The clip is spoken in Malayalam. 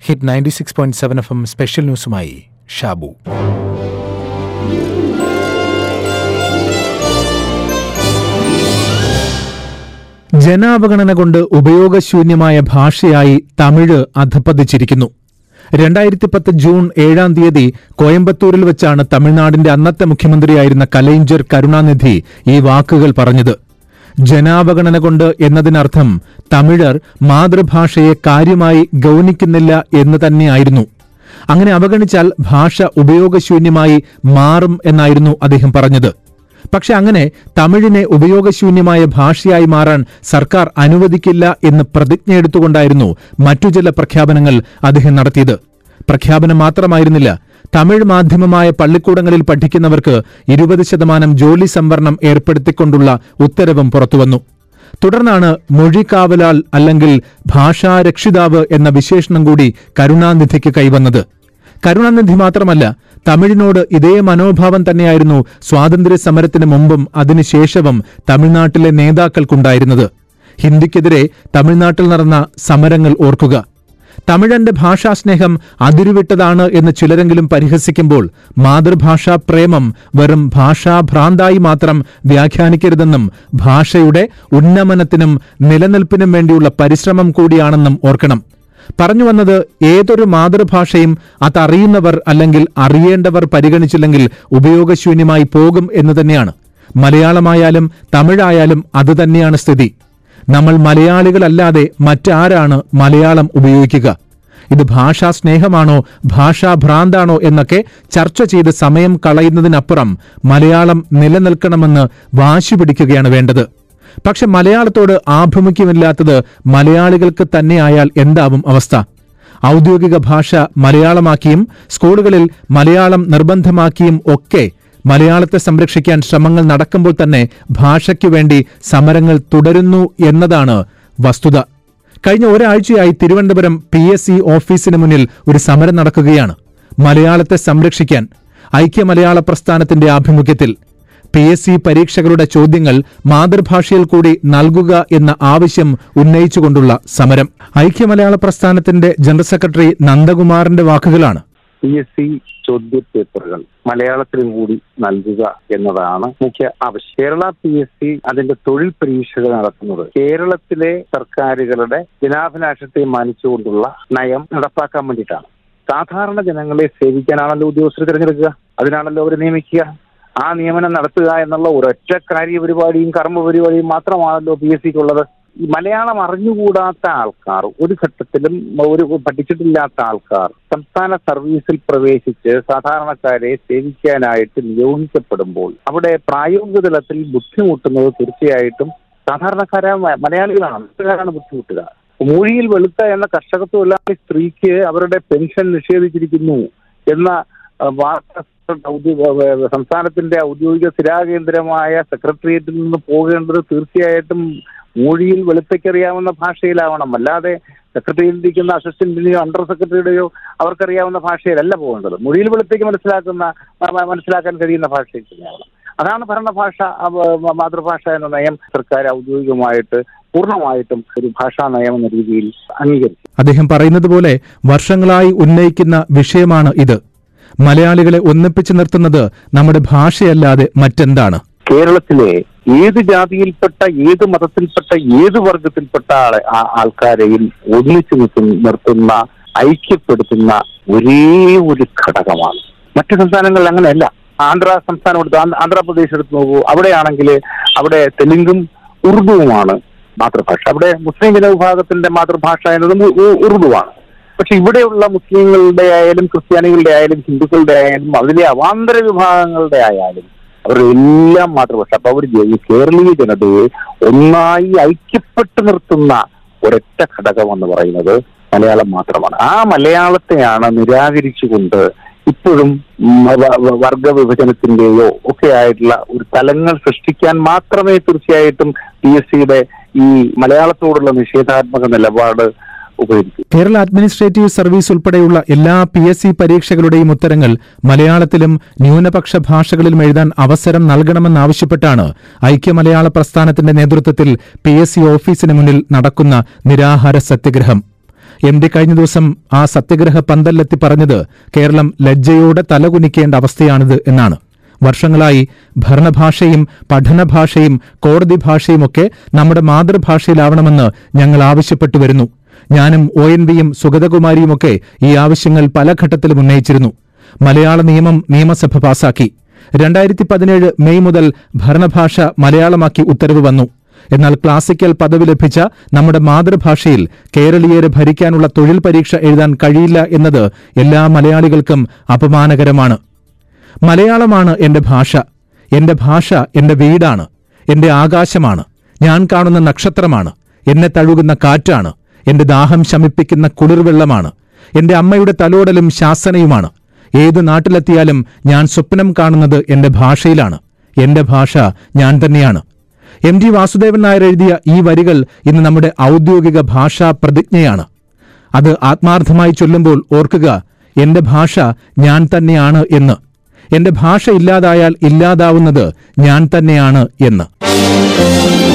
hit ninety six point seven F M special ന്യൂസുമായി ഷാബു ജനാവഗണന കൊണ്ട് ഉപയോഗശൂന്യമായ ഭാഷയായി തമിഴ് അധപ്പതിച്ചിരിക്കുന്നു രണ്ടായിരത്തി പത്ത് ജൂൺ ഏഴാം തീയതി കോയമ്പത്തൂരിൽ വെച്ചാണ് തമിഴ്നാടിന്റെ അന്നത്തെ മുഖ്യമന്ത്രിയായിരുന്ന കലൈഞ്ചർ കരുണാനിധി ഈ വാക്കുകൾ പറഞ്ഞത് ജനാവഗണന കൊണ്ട് എന്നതിനർത്ഥം തമിഴർ മാതൃഭാഷയെ കാര്യമായി ഗൗനിക്കുന്നില്ല എന്ന് തന്നെയായിരുന്നു അങ്ങനെ അവഗണിച്ചാൽ ഭാഷ ഉപയോഗശൂന്യമായി മാറും എന്നായിരുന്നു അദ്ദേഹം പറഞ്ഞത് പക്ഷെ അങ്ങനെ തമിഴിനെ ഉപയോഗശൂന്യമായ ഭാഷയായി മാറാൻ സർക്കാർ അനുവദിക്കില്ല എന്ന് പ്രതിജ്ഞയെടുത്തുകൊണ്ടായിരുന്നു മറ്റു ചില പ്രഖ്യാപനങ്ങൾ അദ്ദേഹം നടത്തിയത് പ്രഖ്യാപനം മാത്രമായിരുന്നില്ല തമിഴ് മാധ്യമമായ പള്ളിക്കൂടങ്ങളിൽ പഠിക്കുന്നവർക്ക് ഇരുപത് ശതമാനം ജോലി സംവരണം ഏർപ്പെടുത്തിക്കൊണ്ടുള്ള ഉത്തരവും പുറത്തുവന്നു തുടർന്നാണ് മൊഴിക്കാവലാൾ അല്ലെങ്കിൽ ഭാഷാരക്ഷിതാവ് എന്ന വിശേഷണം കൂടി കരുണാനിധിക്ക് കൈവന്നത് കരുണാനിധി മാത്രമല്ല തമിഴിനോട് ഇതേ മനോഭാവം തന്നെയായിരുന്നു സ്വാതന്ത്ര്യ സമരത്തിന് മുമ്പും അതിനുശേഷവും തമിഴ്നാട്ടിലെ നേതാക്കൾക്കുണ്ടായിരുന്നത് ഹിന്ദിക്കെതിരെ തമിഴ്നാട്ടിൽ നടന്ന സമരങ്ങൾ ഓർക്കുക തമിഴന്റെ ഭാഷാസ്നേഹം അതിരുവിട്ടതാണ് എന്ന് ചിലരെങ്കിലും പരിഹസിക്കുമ്പോൾ മാതൃഭാഷാ പ്രേമം വെറും ഭാഷാഭ്രാന്തായി മാത്രം വ്യാഖ്യാനിക്കരുതെന്നും ഭാഷയുടെ ഉന്നമനത്തിനും നിലനിൽപ്പിനും വേണ്ടിയുള്ള പരിശ്രമം കൂടിയാണെന്നും ഓർക്കണം പറഞ്ഞു വന്നത് ഏതൊരു മാതൃഭാഷയും അതറിയുന്നവർ അല്ലെങ്കിൽ അറിയേണ്ടവർ പരിഗണിച്ചില്ലെങ്കിൽ ഉപയോഗശൂന്യമായി പോകും എന്ന് തന്നെയാണ് മലയാളമായാലും തമിഴായാലും അതുതന്നെയാണ് സ്ഥിതി നമ്മൾ മലയാളികളല്ലാതെ മറ്റാരാണ് മലയാളം ഉപയോഗിക്കുക ഇത് ഭാഷാ സ്നേഹമാണോ ഭാഷാഭ്രാന്താണോ എന്നൊക്കെ ചർച്ച ചെയ്ത് സമയം കളയുന്നതിനപ്പുറം മലയാളം നിലനിൽക്കണമെന്ന് വാശി പിടിക്കുകയാണ് വേണ്ടത് പക്ഷെ മലയാളത്തോട് ആഭിമുഖ്യമില്ലാത്തത് മലയാളികൾക്ക് തന്നെയായാൽ എന്താവും അവസ്ഥ ഔദ്യോഗിക ഭാഷ മലയാളമാക്കിയും സ്കൂളുകളിൽ മലയാളം നിർബന്ധമാക്കിയും ഒക്കെ മലയാളത്തെ സംരക്ഷിക്കാൻ ശ്രമങ്ങൾ നടക്കുമ്പോൾ തന്നെ ഭാഷയ്ക്കു വേണ്ടി സമരങ്ങൾ തുടരുന്നു എന്നതാണ് വസ്തുത കഴിഞ്ഞ ഒരാഴ്ചയായി തിരുവനന്തപുരം പി എസ് സി ഓഫീസിന് മുന്നിൽ ഒരു സമരം നടക്കുകയാണ് മലയാളത്തെ സംരക്ഷിക്കാൻ ഐക്യ മലയാള പ്രസ്ഥാനത്തിന്റെ ആഭിമുഖ്യത്തിൽ പി എസ് സി പരീക്ഷകളുടെ ചോദ്യങ്ങൾ മാതൃഭാഷയിൽ കൂടി നൽകുക എന്ന ആവശ്യം ഉന്നയിച്ചുകൊണ്ടുള്ള സമരം ഐക്യ മലയാള പ്രസ്ഥാനത്തിന്റെ ജനറൽ സെക്രട്ടറി നന്ദകുമാറിന്റെ വാക്കുകളാണ് പി എസ് സി ചോദ്യപേപ്പറുകൾ മലയാളത്തിലും കൂടി നൽകുക എന്നതാണ് മുഖ്യ ആവശ്യം കേരള പി എസ് സി അതിന്റെ തൊഴിൽ പരീക്ഷകൾ നടത്തുന്നത് കേരളത്തിലെ സർക്കാരുകളുടെ ജനാഭിലാഷത്തെ മാനിച്ചുകൊണ്ടുള്ള നയം നടപ്പാക്കാൻ വേണ്ടിയിട്ടാണ് സാധാരണ ജനങ്ങളെ സേവിക്കാനാണല്ലോ ഉദ്യോഗസ്ഥർ തിരഞ്ഞെടുക്കുക അതിനാണല്ലോ അവരെ നിയമിക്കുക ആ നിയമനം നടത്തുക എന്നുള്ള ഒരൊറ്റ കാര്യ പരിപാടിയും കർമ്മ പരിപാടിയും മാത്രമാണല്ലോ പി എസ് സിക്കുള്ളത് ഈ മലയാളം അറിഞ്ഞുകൂടാത്ത ആൾക്കാർ ഒരു ഘട്ടത്തിലും ഒരു പഠിച്ചിട്ടില്ലാത്ത ആൾക്കാർ സംസ്ഥാന സർവീസിൽ പ്രവേശിച്ച് സാധാരണക്കാരെ സേവിക്കാനായിട്ട് നിയോഗിക്കപ്പെടുമ്പോൾ അവിടെ പ്രായോഗിക തലത്തിൽ ബുദ്ധിമുട്ടുന്നത് തീർച്ചയായിട്ടും സാധാരണക്കാരായ മ- മലയാളികളാണ് മറ്റുകാരാണ് ബുദ്ധിമുട്ടുക മൂഴിയിൽ വെളുത്ത എന്ന കർഷക തൊഴിലാളി സ്ത്രീക്ക് അവരുടെ പെൻഷൻ നിഷേധിച്ചിരിക്കുന്നു എന്ന ആ, വാർത്ത ഔദ്യോ- ഏ, സംസ്ഥാനത്തിന്റെ ഔദ്യോഗിക സ്ഥിരാകേന്ദ്രമായ സെക്രട്ടേറിയറ്റിൽ നിന്ന് പോകേണ്ടത് തീർച്ചയായിട്ടും മൂഴിയിൽ വെളുത്തയ്ക്കറിയാവുന്ന ഭാഷയിലാവണം അല്ലാതെ സെക്രട്ടറിയിൽ ഇരിക്കുന്ന അസിസ്റ്റന്റിനെയോ അണ്ടർ സെക്രട്ടറിയുടെയോ അവർക്കറിയാവുന്ന ഭാഷയിലല്ല പോകേണ്ടത് മൊഴിയിൽ വെളുത്തേക്ക് മനസ്സിലാക്കുന്ന മ- മ- മനസ്സിലാക്കാൻ കഴിയുന്ന ഭാഷയിൽ തന്നെയാവണം അതാണ് ഭരണഭാഷ ആ, മ- മാതൃഭാഷ എന്ന നയം സർക്കാർ ഔദ്യോഗികമായിട്ട് പൂർണ്ണമായിട്ടും ഒരു ഭാഷാ നയം എന്ന രീതിയിൽ അംഗീകരിച്ചു അദ്ദേഹം പറയുന്നത് പോലെ വർഷങ്ങളായി ഉന്നയിക്കുന്ന വിഷയമാണ് ഇത് മലയാളികളെ ഒന്നിപ്പിച്ചു നിർത്തുന്നത് നമ്മുടെ ഭാഷയല്ലാതെ മറ്റെന്താണ് കേരളത്തിലെ ഏത് ജാതിയിൽപ്പെട്ട ഏത് മതത്തിൽപ്പെട്ട ഏത് വർഗത്തിൽപ്പെട്ട ആളെ ആ- ആൾക്കാരെയും ഒന്നിച്ചു നിർത്തുന്ന നിർത്തുന്ന ഐക്യപ്പെടുത്തുന്ന ഒരേ ഒരു ഘടകമാണ് മറ്റു സംസ്ഥാനങ്ങളിൽ അങ്ങനെയല്ല ആന്ധ്ര സംസ്ഥാനം എടുത്ത് ആന്ധ്ര- ആന്ധ്രാപ്രദേശ് എടുത്ത് നോക്കൂ അവിടെയാണെങ്കിൽ അവിടെ തെലുങ്കും ഉറുദുവുമാണ് മാതൃഭാഷ അവിടെ മുസ്ലിം ജനവിഭാഗത്തിന്റെ മാതൃഭാഷ എന്നതും ഉ- ഉ- ഉറുദുവാണ് പക്ഷെ ഇവിടെയുള്ള മുസ്ലിങ്ങളുടെ ആയാലും ക്രിസ്ത്യാനികളുടെ ആയാലും ഹിന്ദുക്കളുടെ ആയാലും അതിലെ അവാന്തര വിഭാഗങ്ങളുടെ ആയാലും അവരുടെ എല്ലാം മാതൃഭാഷ അപ്പൊ അവർ ജയി- കേരളീയ ജനതയെ ഒന്നായി ഐക്യപ്പെട്ട് നിർത്തുന്ന ഒരൊറ്റ ഘടകം എന്ന് പറയുന്നത് മലയാളം മാത്രമാണ് ആ മലയാളത്തെയാണ് നിരാകരിച്ചുകൊണ്ട് ഇപ്പോഴും മ- വ- വ- വർഗ വിഭജനത്തിന്റെയോ ഒക്കെ ആയിട്ടുള്ള ഒരു തലങ്ങൾ സൃഷ്ടിക്കാൻ മാത്രമേ തീർച്ചയായിട്ടും പി എസ് സിയുടെ ഈ മലയാളത്തോടുള്ള നിഷേധാത്മക നിലപാട് ഉപകരിക്കൂ കേരള അഡ്മിനിസ്ട്രേറ്റീവ് സർവീസ് ഉൾപ്പെടെയുള്ള എല്ലാ പി എസ് സി പരീക്ഷകളുടെയും ഉത്തരങ്ങൾ മലയാളത്തിലും ന്യൂനപക്ഷ ഭാഷകളിലും എഴുതാൻ അവസരം നൽകണമെന്നാവശ്യപ്പെട്ടാണ് ഐക്യ മലയാള പ്രസ്ഥാനത്തിന്റെ നേതൃത്വത്തിൽ പി എസ് സി ഓഫീസിന് മുന്നിൽ നടക്കുന്ന നിരാഹാര സത്യഗ്രഹം എം ഡി കഴിഞ്ഞ ദിവസം ആ സത്യഗ്രഹ പന്തലിലെത്തി പറഞ്ഞത് കേരളം ലജ്ജയോടെ തലകുനിക്കേണ്ട അവസ്ഥയാണിത് എന്നാണ് വർഷങ്ങളായി ഭരണഭാഷയും പഠനഭാഷയും കോടതി ഭാഷയുമൊക്കെ നമ്മുടെ മാതൃഭാഷയിലാവണമെന്ന് ഞങ്ങൾ ആവശ്യപ്പെട്ടു വരുന്നു ഞാനും ഒ എൻ വിയും സുഗതകുമാരിയുമൊക്കെ ഈ ആവശ്യങ്ങൾ പല ഘട്ടത്തിലും ഉന്നയിച്ചിരുന്നു മലയാള നിയമം നിയമസഭ പാസാക്കി രണ്ടായിരത്തി പതിനേഴ് മെയ് മുതൽ ഭരണഭാഷ മലയാളമാക്കി ഉത്തരവ് വന്നു എന്നാൽ ക്ലാസിക്കൽ പദവി ലഭിച്ച നമ്മുടെ മാതൃഭാഷയിൽ കേരളീയരെ ഭരിക്കാനുള്ള തൊഴിൽ പരീക്ഷ എഴുതാൻ കഴിയില്ല എന്നത് എല്ലാ മലയാളികൾക്കും അപമാനകരമാണ് മലയാളമാണ് എന്റെ ഭാഷ എന്റെ ഭാഷ എന്റെ വീടാണ് എന്റെ ആകാശമാണ് ഞാൻ കാണുന്ന നക്ഷത്രമാണ് എന്നെ തഴുകുന്ന കാറ്റാണ് എന്റെ ദാഹം ശമിപ്പിക്കുന്ന കുളിർവെള്ളമാണ് എന്റെ അമ്മയുടെ തലോടലും ശാസനയുമാണ് ഏത് നാട്ടിലെത്തിയാലും ഞാൻ സ്വപ്നം കാണുന്നത് എന്റെ ഭാഷയിലാണ് എന്റെ ഭാഷ ഞാൻ തന്നെയാണ് എം ജി വാസുദേവൻ നായർ എഴുതിയ ഈ വരികൾ ഇന്ന് നമ്മുടെ ഔദ്യോഗിക ഭാഷാ പ്രതിജ്ഞയാണ് അത് ആത്മാർത്ഥമായി ചൊല്ലുമ്പോൾ ഓർക്കുക എന്റെ ഭാഷ ഞാൻ തന്നെയാണ് എന്ന് എന്റെ ഭാഷ ഇല്ലാതായാൽ ഇല്ലാതാവുന്നത് ഞാൻ തന്നെയാണ് എന്ന്